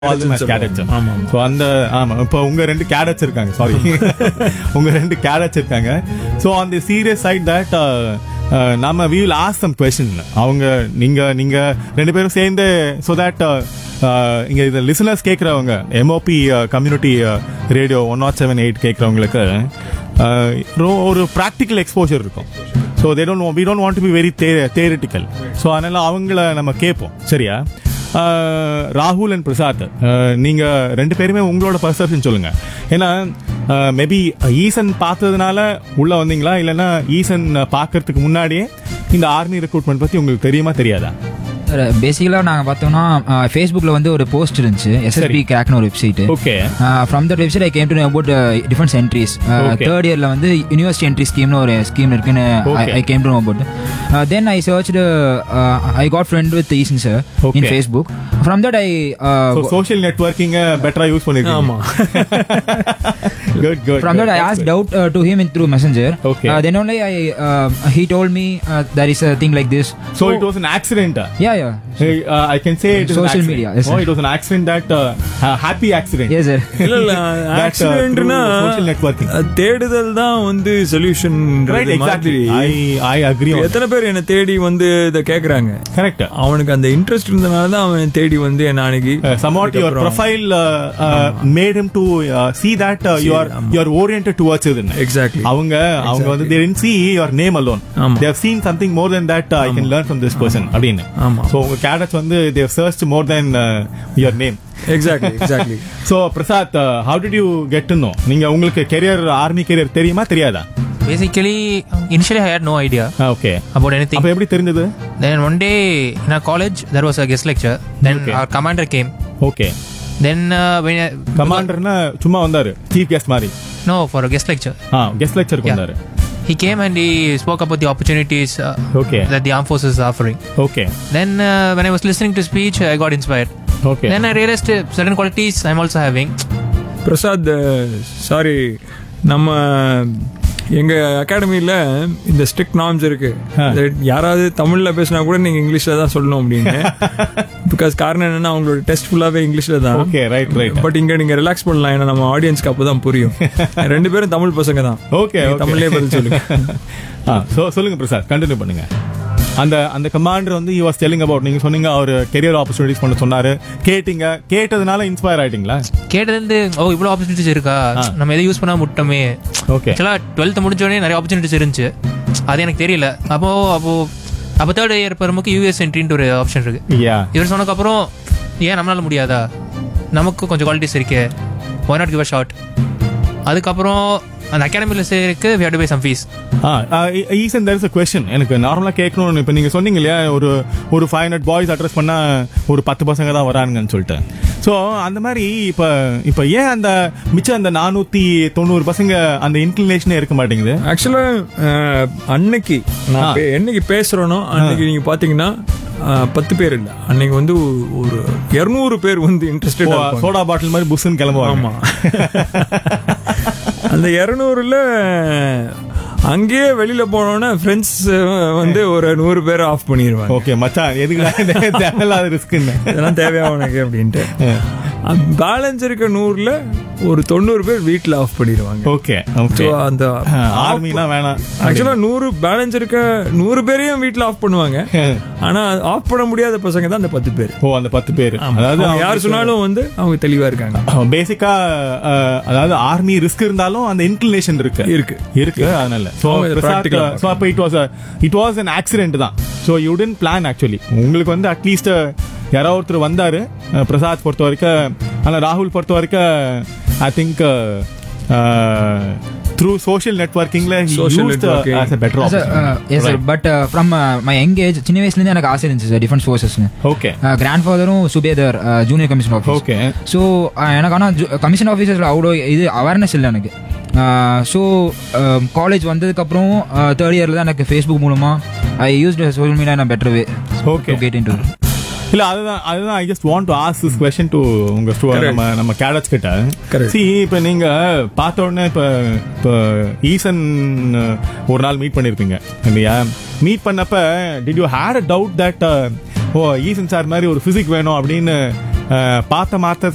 Cadets ஆமா, so அந்த ஆமா இப்போ உங்க ரெண்டு கேடட்ஸ் இருக்காங்க சாரி உங்க ரெண்டு கேடட்ஸ் இருக்காங்க so on the serious side that நம்ம we will ask some question அவங்க நீங்க நீங்க ரெண்டு பேரும் சேர்ந்து ஸோ தட் இங்க இந்த லிசனர்ஸ் கேட்குறவங்க MOP community radio one nought seven eight கேட்குறவங்களுக்கு ஒரு ப்ராக்டிக்கல் எக்ஸ்போஜர் இருக்கும் so they don't we don't want to be very theoretical so அதனால அவங்கள நம்ம கேட்போம் சரியா ஆஹ் ராகுல் அண்ட் பிரசாத் ஆஹ் நீங்க ரெண்டு பேருமே உங்களோட பர்செப்ஷன் சொல்லுங்க ஏன்னா மேபி ஈசன் பார்த்ததுனால உள்ள வந்தீங்களா இல்லைன்னா ஈசன் பார்க்கறதுக்கு முன்னாடியே இந்த ஆர்மி ரெக்ரூட்மெண்ட் பத்தி உங்களுக்கு தெரியுமா தெரியாதா பேசிக்கலாக நாங்கள் பார்த்தோம்னா ஃபேஸ்புக்கில் வந்து ஒரு போஸ்ட் இருந்துச்சு எஸ்எஸ்பி கிராக்னு ஒரு website okay from that website I came to about defence entries Okay. Third இயர்ல வந்து யூனிவர்சிட்டி என்ட்ரி ஸ்கீம்னு ஒரு ஸ்கீம் இருக்குன்னு Okay. I came to about then I search I got friend with Eesan sir Okay. In Facebook from that I social நெட்வொர்க்கிங்க பெட்டரா use பண்ணிருக்கீங்க ஆமா good good From that, I asked out uh, to him in through messenger. Okay. Uh, then only I uh, he told me uh, there is a thing like this. So it was an accident. uh, Yeah, yeah. uh, I can say it is an Social accident. media, yes, oh, sir. it was an accident that uh, a happy accident. Yes, sir. இல்ல இல்ல That, uh, ஆக்சிடென்ட்னா through social networking. தேடுதல் தான் வந்து solution Right, exactly. I I agree on. எத்தனை பேர் என்ன தேடி வந்து இதை கேக்குறாங்க Correct. அவனுக்கு அந்த இன்ட்ரெஸ்ட் இருந்தனால தான் அவன் தேடி வந்து என்ன அன்னைக்கு Uh, somewhat your அதுக்கப்புறம் profile uh, uh, made him to uh, see that uh, you are you are oriented towards it Exactly. அவங்க அவங்க வந்து they didn't see your name alone ஆமா. they have seen something more than that uh, I can learn from this person அப்படின்னு ஆமா. so உங்க cadets வந்து they have searched more than uh, your name exactly exactly so Prasad uh, how did you get to know நீங்க உங்களுக்கு career army career தெரியுமா தெரியாதா Basically, initially I had no idea okay about anything. அப்ப எப்படி தெரிஞ்சது Then one day in our college, there was a guest lecture. Then Okay. our commander came. Okay Then uh, when I, கமாண்டர்னா சும்மா வந்தாரு chief guest மாதிரி no for a guest lecture, ஆ guest லெக்சருக்கு Yeah. வந்தாரு he came and he spoke about the opportunities uh, Okay. that the armed forces are offering. Okay Then uh, when I was listening to speech, I got inspired. Okay Then I realized uh, certain qualities I'm also having. Prasad sorry நம்ம எங்க அகாடமியில இந்த strict norms இருக்கு That யாராவது தமிழ்ல பேசினா கூட நீங்க இங்கிலீஷ்ல தான் சொல்லணும் அப்படின்னு பிகாஸ் காரணம் என்னன்னா அவங்களோட டெஸ்ட் ஃபுல்லாவே இங்கிலீஷ்ல தான் ஓகே ரைட் ரைட் பட் இங்க நீங்க ரிலாக்ஸ் பண்ணலாம் ஏன்னா நம்ம ஆடியன்ஸ்க்கு அப்பதான் புரியும் ரெண்டு பேரும் தமிழ் பசங்க தான் ஓகே நீங்க தமிழ்லயே பதில் சொல்லுங்க ஆ so சொல்லுங்க பிரசாத் கண்டினியூ பண்ணுங்க அந்த அந்த கமாண்டர் வந்து யூ வாஸ் டெல்லிங் அபவுட் நீங்க சொன்னீங்க அவர் கெரியர் ஆப்பர்ச்சுனிட்டிஸ் பண்ண சொன்னாரு கேட்டீங்க கேட்டதுனால இன்ஸ்பயர் ஆயிட்டீங்களா கேட்டதுலேருந்து ஓ இவ்வளோ ஆப்பர்ச்சுனிட்டிஸ் இருக்கா நம்ம எதை யூஸ் பண்ணாம விட்டோமே ஓகே ஆக்சுவலாக டுவெல்த் முடிஞ்சோடனே நிறைய ஆப்பர்ச்சுனிட்டிஸ் இருந்துச்சு அது எனக்கு தெரியல அப்போ அப்போ அப்போ தேர்ட் இயர் பெருமுக்கு யூஎஸ் என்ட்ரின்ட்டு ஒரு ஆப்ஷன் இருக்கு யா இவர் சொன்னதுக்கப்புறம் ஏன் நம்மளால முடியாதா நமக்கு கொஞ்சம் குவாலிட்டிஸ் இருக்கே why not give a shot அதுக்கப்புறம் அந்த அகாடமியில் சேருக்கு we had pay some fees Eesan there is a question எனக்கு நார்மலா கேட்கணும்னு இப்போ நீங்க சொன்னீங்க இல்லையா ஒரு ஒரு ஃபைவ் ஹண்ட்ரட் பாய்ஸ் அட்ரஸ் பண்ணா ஒரு பத்து பசங்க தான் வரானுங்கன்னு சொல்லிட்டு ஸோ அந்த மாதிரி இப்போ இப்போ ஏன் அந்த மிச்சம் அந்த நானூத்தி தொண்ணூறு பசங்க அந்த இன்க்ளினேஷனே இருக்க மாட்டேங்குது ஆக்சுவலா அன்னைக்கு நான் பே- என்னைக்கு பேசுறேனோ அன்னைக்கு நீங்க பாத்தீங்கன்னா அஹ், பத்து பேர் இல்ல அன்னைக்கு வந்து ஒரு இருநூறு பேர் வந்து இன்ட்ரெஸ்டட் சோடா பாட்டில் மாதிரி புஷ்ன்னு கிளம்புவாங்க ஆமா அந்த இருநூறுல அங்கேயே வெளியில போனோன்னா ஃப்ரெண்ட்ஸ் வந்து ஒரு நூறு பேர் ஆஃப் பண்ணிடுவாங்க ஓகே மச்சான் எதுக்கு தேவையில்லாத ரிஸ்க்குன்னு இதெல்லாம் தேவையா உனக்கு அப்படின்ட்டு பேலன்ஸ் இருக்க நூறுல ஒரு தொண்ணூறு பேர் வீட்ல ஆஃப் பண்ணிடுவாங்க ஓகே ஓகே So, அந்த ஆர்மினா வேணாம் ஆக்சுவலா நூறு பேலன்ஸ் இருக்க நூறு பேரையும் வீட்ல ஆஃப் பண்ணுவாங்க ஆனா ஆஃப் பண்ண முடியாத பசங்க தான் அந்த பத்து பேர் ஓ அந்த பத்து பேர் அதாவது அதாவது யார் சொன்னாலும் வந்து அவங்க தெளிவா இருக்காங்க பேசிக்கா அதாவது ஆர்மி ரிஸ்க் இருந்தாலும் அந்த இன்க்ளினேஷன் இருக்கு இருக்கு. இருக்கு அதனால சோ அவங்க இதை practical ஆ சோ அப்ப it was it was an accident தான் so you tend plan actually உங்களுக்கு வந்து அட்லீஸ்ட் யாரோ ஒருத்தர் வந்தாரு அஹ், பிரசாத் பொறுத்த வரைக்கும் ஆனா ராகுல் பொறுத்த வரைக்கும் ஐ திங்க் த்ரூ சோஷியல் நெட்வொர்க்கிங்ல Social networking. As a better Sir, option uh, yes, sir. But uh, from uh, my young age, சின்ன வயசுலேருந்து எனக்கு ஆசை இருந்துச்சு சார் டிஃபென்ஸ் ஃபோர்ஸஸ்னு ஓகே கிராண்ட் ஃபாதரும் subedar junior commission office okay so எனக்கு ஆனால் கமிஷன் ஆஃபீஸர்ஸில் அவ்வளோ இது அவேர்னஸ் இல்லை எனக்கு ஸோ காலேஜ் வந்ததுக்கப்புறம் தேர்ட் இயரில் தான் எனக்கு ஃபேஸ்புக் மூலமாக ஐ யூஸ் சோஷியல் மீடியா நான் better way Okay. Get in to இல்ல அதுதான் அதுதான் I just want to ask this question to உங்க stu- Correct. நம்ம நம்ம கேடட்ஸ் கிட்ட Correct. சி இப்ப நீங்க பார்த்த உடனே இப்ப இப்ப ஈசன் அஹ், ஒரு நாள் மீட் பண்ணிருப்பீங்க இல்லையா மீட் பண்ணப்ப did you hear a doubt that oh Eesan sir மாதிரி ஒரு பிசிக் வேணும் அப்படின்னு அஹ், பார்த்த மாத்த